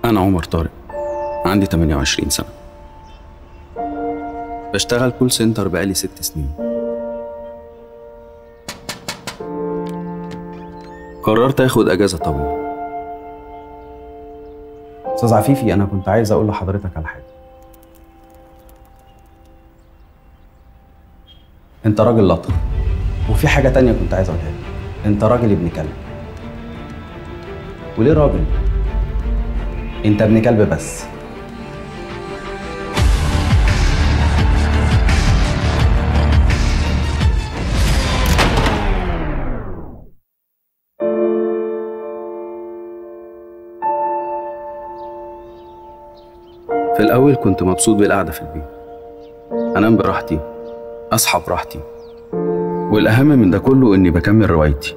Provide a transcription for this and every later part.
أنا عمر طارق عندي 28 سنة بشتغل كول سنتر بقالي ست سنين قررت اخد اجازة طويلة استاذ عفيفي انا كنت عايز اقول لحضرتك على حاجة انت راجل لطف وفي حاجة تانية كنت عايز اقولها لك انت راجل ابن كلب وليه راجل انت ابن كلب بس في الأول كنت مبسوط بالقعدة في البيت أنام براحتي أصحى براحتي والأهم من ده كله إني بكمل روايتي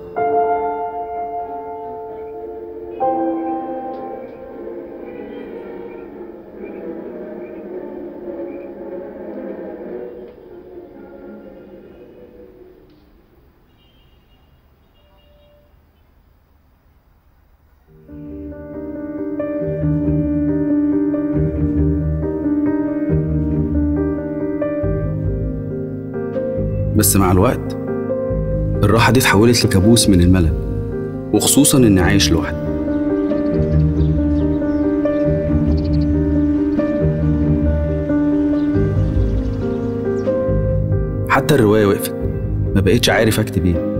بس مع الوقت الراحة دي اتحولت لكابوس من الملل وخصوصا إني عايش لوحدي حتى الرواية وقفت ما بقيتش عارف أكتب إيه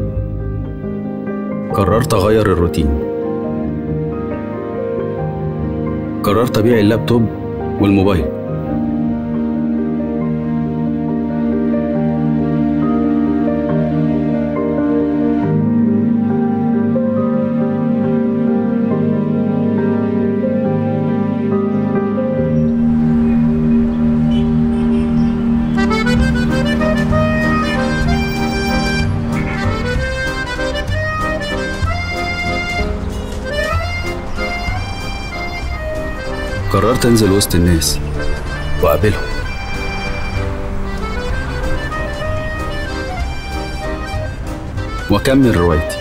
قررت أغير الروتين قررت أبيع اللابتوب والموبايل قررت انزل وسط الناس واقابلهم واكمل روايتي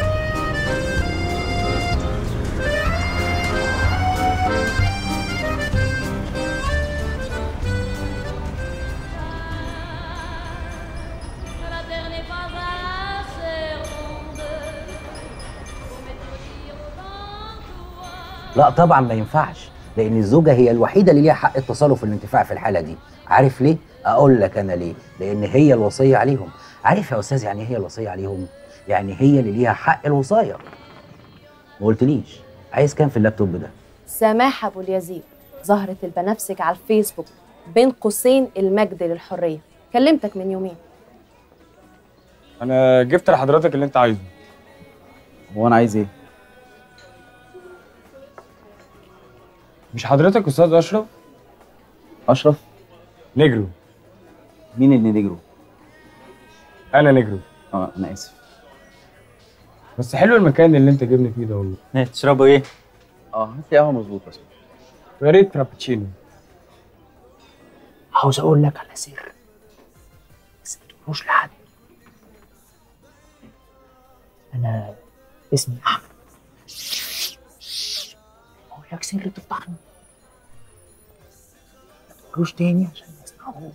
La terre n'est pas assez ronde pour m'étourdir autant que toi. لا طبعا ما ينفعش لان الزوجه هي الوحيده اللي ليها حق التصرف والانتفاع في الحاله دي عارف ليه اقول لك انا ليه لان هي الوصيه عليهم عارف يا استاذ يعني إيه هي الوصيه عليهم يعني هي اللي ليها حق الوصايه ما قلتليش عايز كام في اللابتوب ده سماح ابو اليزيد ظهرت البنفسج على الفيسبوك بين قوسين المجد للحريه كلمتك من يومين انا جبت لحضرتك اللي انت عايزه هو انا عايز ايه مش حضرتك استاذ اشرف اشرف نجرو مين اللي نجرو انا نجرو اه انا اسف بس حلو المكان اللي انت جبني فيه ده والله تشربوا ايه؟ اه هات لي قهوه مظبوط بس يا ريت فرابتشينو عاوز اقول لك على سر بس ما تقولوش لحد انا اسمي احمد اقول لك سر تفضحني ما تقولوش تاني عشان ما يسمعوش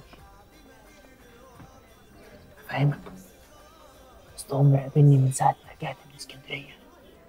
فاهمك اصلهم مراقبيني من ساعه ما رجعت من اسكندريه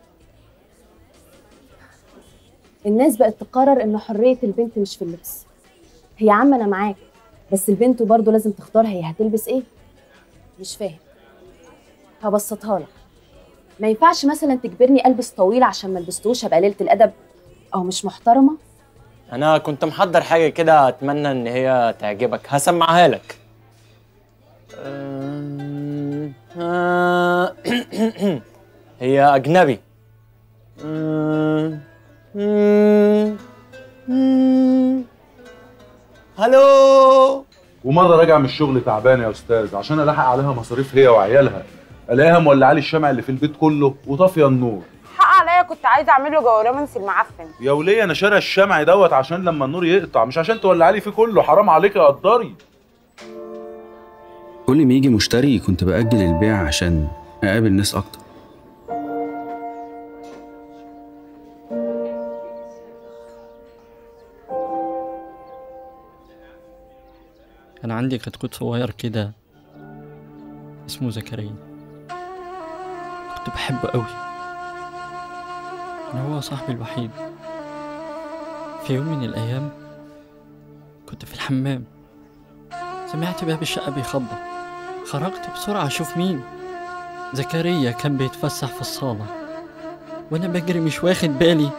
الناس بقت تقرر ان حريه البنت مش في اللبس هي يا عم انا معاك بس البنت برضه لازم تختار هي هتلبس ايه مش فاهم هبسطها لك ما ينفعش مثلا تجبرني البس طويل عشان ما لبستوش ابقى قليله الادب او مش محترمه انا كنت محضر حاجه كده اتمنى ان هي تعجبك هسمعها لك أم، آه، هي اجنبي أم، أم، أم. هلو ومره راجع من الشغل تعبان يا استاذ عشان الحق عليها مصاريف هي وعيالها الاقيها مولعه لي الشمع اللي في البيت كله وطافيه النور حق عليا كنت عايزه اعمل له جوالومنس المعفن يا وليه انا شاري الشمع دوت عشان لما النور يقطع مش عشان تولع لي فيه كله حرام عليك يا قدري كل ما يجي مشتري كنت بأجل البيع عشان أقابل ناس أكتر كان عندي كتكوت صغير كده اسمه زكريا كنت بحبه قوي كان هو صاحبي الوحيد في يوم من الأيام كنت في الحمام سمعت باب الشقة بيخبط خرجت بسرعة أشوف مين زكريا كان بيتفسح في الصالة وأنا بجري مش واخد بالي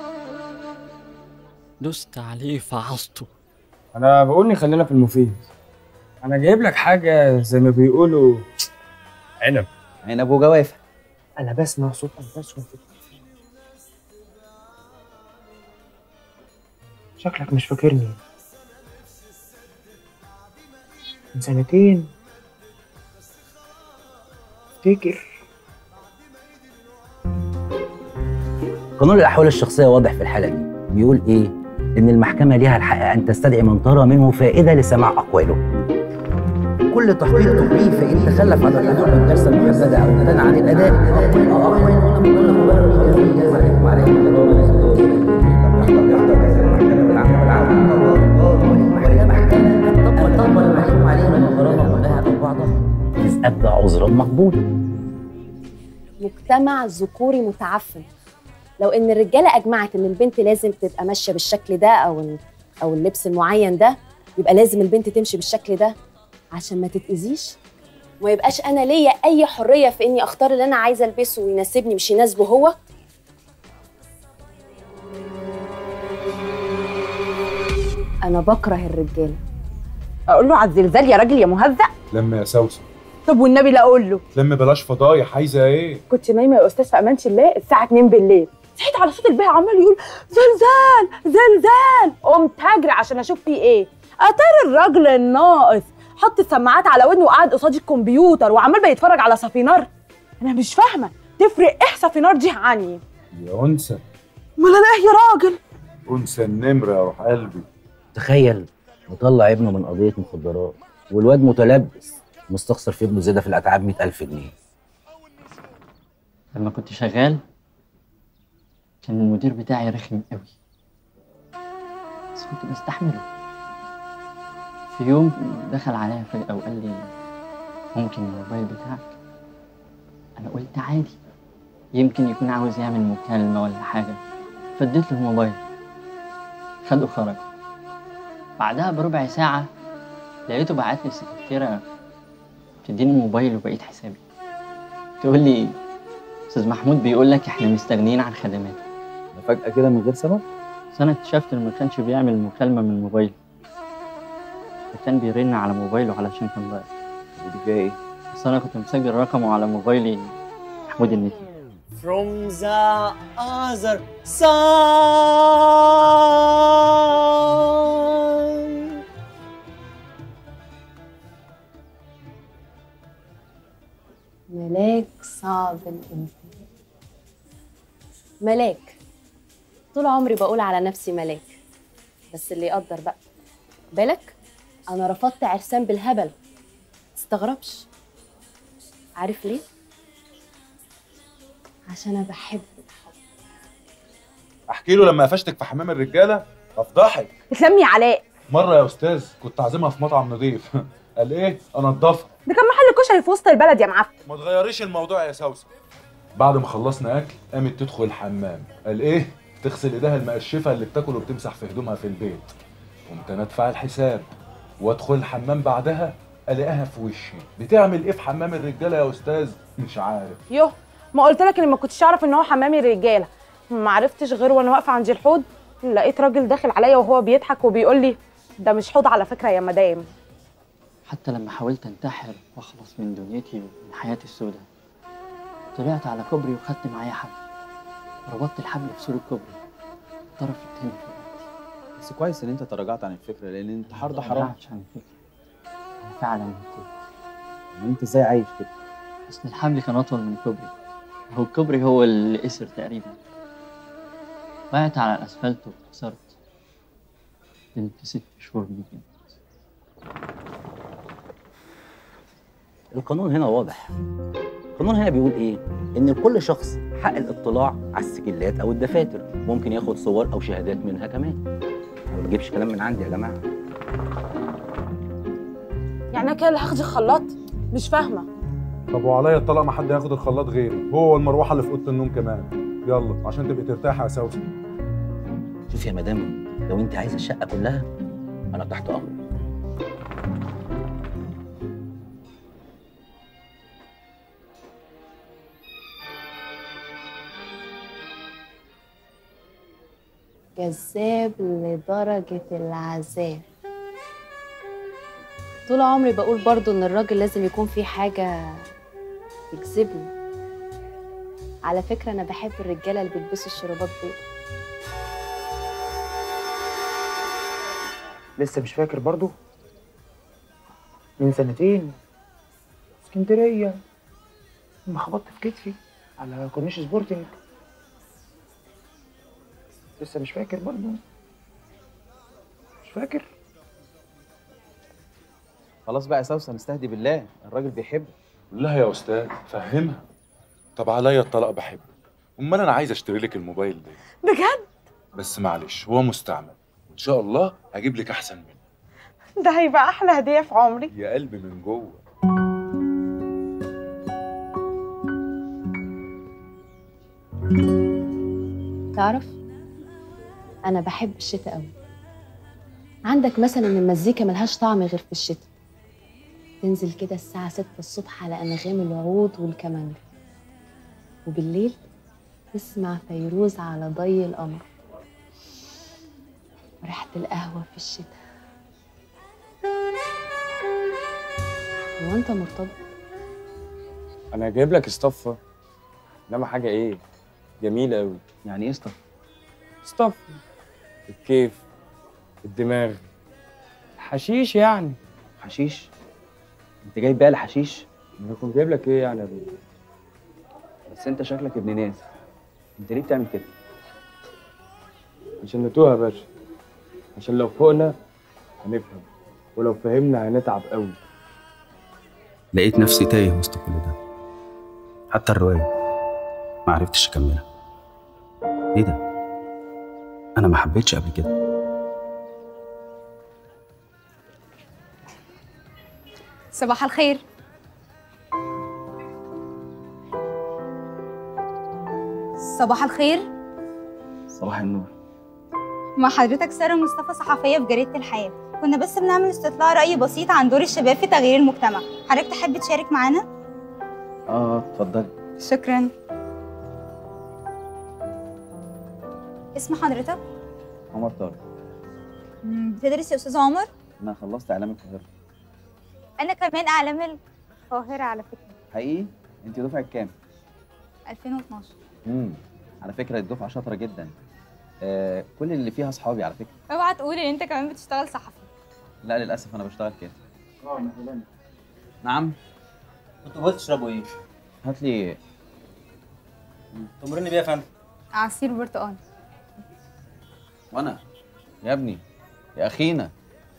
دست عليه فعصته انا بقول خلينا في المفيد انا جايب لك حاجه زي ما بيقولوا عنب عنب وجوافه انا بسمع صوت انفاس وانت بتتكلم. شكلك مش فاكرني من سنتين افتكر قانون الاحوال الشخصيه واضح في الحاله دي بيقول ايه ان المحكمه ليها الحق ان تستدعي من ترى منه فائده لسماع اقواله كل تحقيق تقني فان تخلف عن الحضور بالجلسه المحدده او امتنع عن الاداء او اخر هنا مكلف مبرر بجريمه جاز عليكم عليه تقبل تقبل المحكوم عليه من الغرامه كلها او بعضها اذ ابدى عذرا مقبولا مجتمع ذكوري متعفن لو ان الرجاله اجمعت ان البنت لازم تبقى ماشيه بالشكل ده او ال- او اللبس المعين ده يبقى لازم البنت تمشي بالشكل ده عشان ما تتاذيش وما يبقاش انا ليا اي حريه في اني اختار اللي انا عايزه البسه ويناسبني مش يناسبه هو انا بكره الرجاله اقول له على الزلزال يا راجل يا مهزأ لم يا سوسن طب والنبي لا اقول له لم بلاش فضايح عايزه ايه كنت نايمه يا استاذ في امان الله الساعه 2 بالليل صحيت على صوت البيه عمال يقول زلزال زلزال قمت هجري عشان اشوف فيه ايه اتاري الراجل الناقص حط السماعات على ودنه وقعد قصاد الكمبيوتر وعمال بيتفرج على صافينار انا مش فاهمه تفرق ايه صافينار دي عني يا انثى امال انا ايه يا راجل انثى النمره يا روح قلبي تخيل مطلع ابنه من قضيه مخدرات والواد متلبس مستخسر في ابنه زياده في الاتعاب 100000 جنيه لما كنت شغال كان المدير بتاعي رخم قوي بس كنت بستحمله في يوم دخل عليا فجأة وقال لي ممكن الموبايل بتاعك أنا قلت عادي يمكن يكون عاوز يعمل مكالمة ولا حاجة فديت له الموبايل خده خرج بعدها بربع ساعة لقيته بعت لي السكرتيرة تديني الموبايل وبقيت حسابي تقول لي استاذ محمود بيقول لك احنا مستغنيين عن خدماته فجأة كده من غير سبب بس انا اكتشفت انه ما كانش بيعمل مكالمه من موبايله ده كان بيرن على موبايله علشان كان ضايع ودي فيها ايه؟ بس انا كنت مسجل رقمه على موبايلي محمود النتي From the other side ملاك صعب الانتهاء ملاك طول عمري بقول على نفسي ملاك بس اللي يقدر بقى بالك انا رفضت عرسان بالهبل تستغربش عارف ليه عشان انا بحب احكي له لما قفشتك في حمام الرجاله افضحك تسلم يا علاء مره يا استاذ كنت عازمها في مطعم نظيف قال ايه انضفها ده كان محل كشري في وسط البلد يا معفن ما تغيريش الموضوع يا سوسن بعد ما خلصنا اكل قامت تدخل الحمام قال ايه تغسل ايديها المقشفه اللي بتاكل وبتمسح في هدومها في البيت قمت انا ادفع الحساب وادخل الحمام بعدها الاقيها في وشي بتعمل ايه في حمام الرجاله يا استاذ مش عارف يوه ما قلت لك اني ما كنتش اعرف ان هو حمامي الرجاله ما عرفتش غير وانا واقفه عند الحوض لقيت راجل داخل عليا وهو بيضحك وبيقول لي ده مش حوض على فكره يا مدام حتى لما حاولت انتحر واخلص من دنيتي ومن حياتي السوداء طلعت على كوبري وخدت معايا حبل ربطت الحبل في سور الكوبري الطرف التاني في رقبتي بس كويس ان انت تراجعت عن الفكرة لان الانتحار ده حرام رجعتش عن الفكرة أنا فعلا نسيت انت ازاي عايش كده؟ اصل الحبل كان اطول من الكوبري هو الكوبري هو اللي قصر تقريبا وقعت على الاسفلت واتكسرت كنت ست شهور ممكن القانون هنا واضح القانون هنا بيقول ايه ان لكل شخص حق الاطلاع على السجلات او الدفاتر ممكن ياخد صور او شهادات منها كمان ما بجيبش كلام من عندي يا جماعه يعني انا كده اللي هاخد الخلاط مش فاهمه طب وعليا الطلاق ما حد ياخد الخلاط غيري هو والمروحه اللي في اوضه النوم كمان يلا عشان تبقي ترتاحي يا سوسن شوف يا مدام لو انت عايزه الشقه كلها انا تحت امرك جذاب لدرجة العذاب طول عمري بقول برضو ان الراجل لازم يكون فيه حاجة تجذبني على فكرة انا بحب الرجالة اللي بيلبسوا الشرابات بيض لسه مش فاكر برضو من سنتين اسكندرية لما خبطت في كتفي على كورنيش سبورتنج لسه مش فاكر برضو مش فاكر خلاص بقى يا سوسن استهدي بالله الراجل بيحب لا يا استاذ فهمها طب عليا الطلاق بحبه امال انا عايز اشتري لك الموبايل ده بجد بس معلش هو مستعمل ان شاء الله هجيب لك احسن منه ده هيبقى احلى هديه في عمري يا قلبي من جوه تعرف انا بحب الشتاء قوي عندك مثلا المزيكا ملهاش طعم غير في الشتاء تنزل كده الساعة ستة الصبح على أنغام العود والكمانجة وبالليل تسمع فيروز على ضي القمر وريحة القهوة في الشتاء هو أنت مرتبط؟ انا جايب لك اصطفة انما حاجة ايه جميلة قوي يعني ايه اسطى اصطفة الكيف الدماغ حشيش يعني حشيش انت جايب بقى الحشيش انا كنت جايب لك ايه يعني يا بيه بس انت شكلك ابن ناس انت ليه بتعمل كده عشان نتوه يا باشا عشان لو فوقنا هنفهم ولو فهمنا هنتعب قوي لقيت نفسي تايه وسط كل ده حتى الرواية ما عرفتش أكملها إيه ده؟ أنا ما حبيتش قبل كده صباح الخير صباح الخير صباح النور مع حضرتك سارة مصطفى صحفية في جريدة الحياة كنا بس بنعمل استطلاع رأي بسيط عن دور الشباب في تغيير المجتمع حضرتك تحب تشارك معانا؟ آه اتفضلي شكرا اسم حضرتك؟ عمر طارق مم، بتدرس يا أستاذ عمر؟ أنا خلصت إعلام القاهرة أنا كمان أعلام القاهرة على فكرة حقيقي أنت دفعة كام؟ 2012 امم على فكرة الدفعة شاطرة جدا آه كل اللي فيها أصحابي على فكرة اوعى تقول إن أنت كمان بتشتغل صحفي لا للأسف أنا بشتغل كده نعم كنتوا بقول تشربوا ايه؟ هات لي تمرني بيه يا فندم عصير برتقال وأنا يا ابني يا أخينا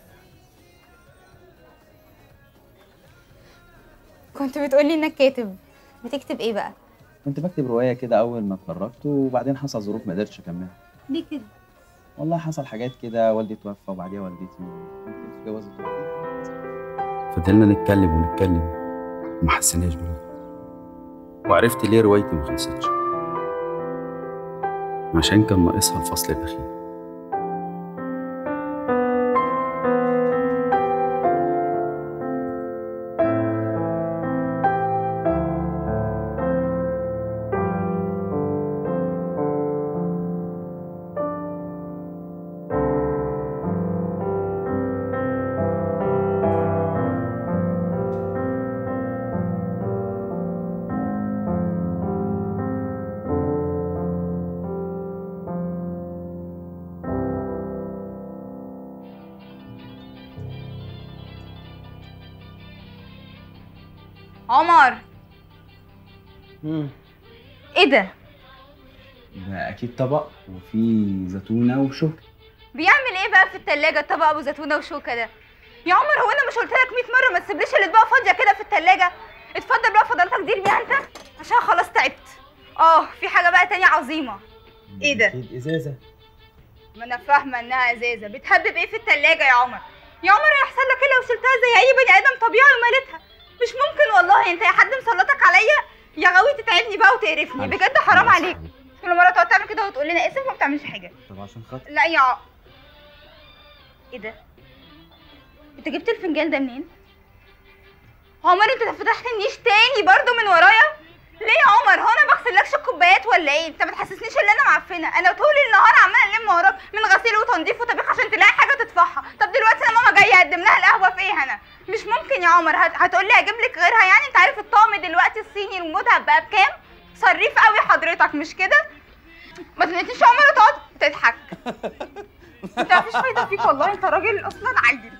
كنت بتقولي إنك كاتب بتكتب إيه بقى؟ كنت بكتب رواية كده أول ما اتخرجت وبعدين حصل ظروف ما قدرتش أكملها ليه كده؟ والله حصل حاجات كده والدي توفى وبعديها والدتي كنت في جوازة فضلنا نتكلم ونتكلم وما حسيناش بالوقت وعرفت ليه روايتي ما خلصتش عشان كان ناقصها الفصل الأخير عمر إيه ده؟ ده أكيد طبق وفيه زيتونة وشوك بيعمل ايه بقى في التلاجة طبق ابو زيتونه وشوكه ده يا عمر هو انا مش قلت لك 100 مره ما تسيبليش الاطباق فاضيه كده في التلاجة اتفضل بقى فضلتك دي ارميها انت عشان خلاص تعبت اه في حاجه بقى تانية عظيمه ايه ده أكيد إزازة ما انا فاهمه انها ازازه بتهبب ايه في التلاجة يا عمر يا عمر هيحصل لك ايه لو شلتها زي اي بني ادم طبيعي ومالتها مش ممكن والله انت يا حد مسلطك عليا يا غاوي تتعبني بقى وتقرفني معلش. بجد حرام معلش. عليك كل مره تقعد تعمل كده وتقول لنا اسف وما بتعملش حاجه طب عشان خاطر لا يا ع- ايه ده انت جبت الفنجان ده منين عمر انت فتحت النيش تاني برضو من ورايا ليه يا عمر هو انا ما بغسلكش الكوبايات ولا ايه انت ما تحسسنيش ان انا معفنه انا طول النهار عماله الم وراك من غسيل وتنظيف وطبيخ عشان تلاقي حاجه تطفحها طب دلوقتي انا ماما جايه اقدم لها القهوه في ايه هنا مش ممكن يا عمر هت... هتقول لي اجيب لك غيرها يعني انت عارف الطقم دلوقتي الصيني المذهب بقى بكام صريف قوي حضرتك مش كده ما تنقلنيش يا عمر وتقعد تضحك انت مفيش فايده فيك والله انت راجل اصلا عيل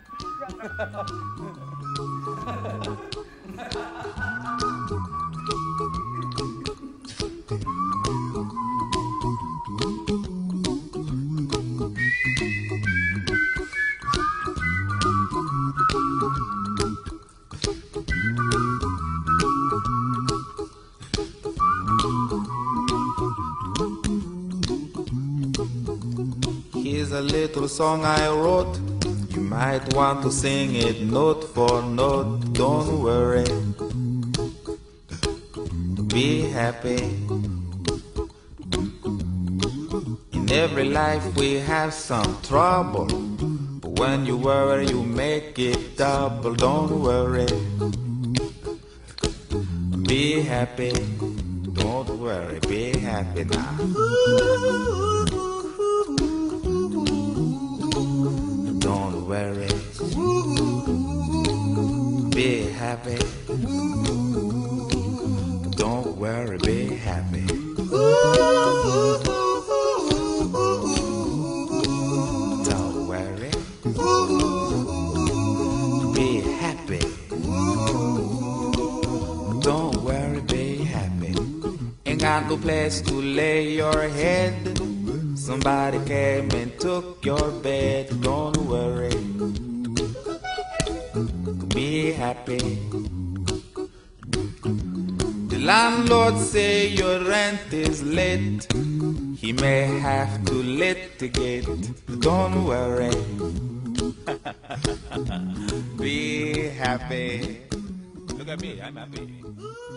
Here's a little song I wrote. You might want to sing it note for note. Don't worry. Be happy. In every life we have some trouble. But when you worry, you make it double. Don't worry. Be happy. Don't worry. Be happy now. Don't worry. Be happy. Don't worry, be happy. Don't worry. Be happy. Don't worry, be happy. Ain't got no place to lay your head. Somebody came and took your bed. Don't worry. Be happy. The landlord say your rent is late. He may have to litigate. Don't worry. Be happy. Look at me, I'm happy.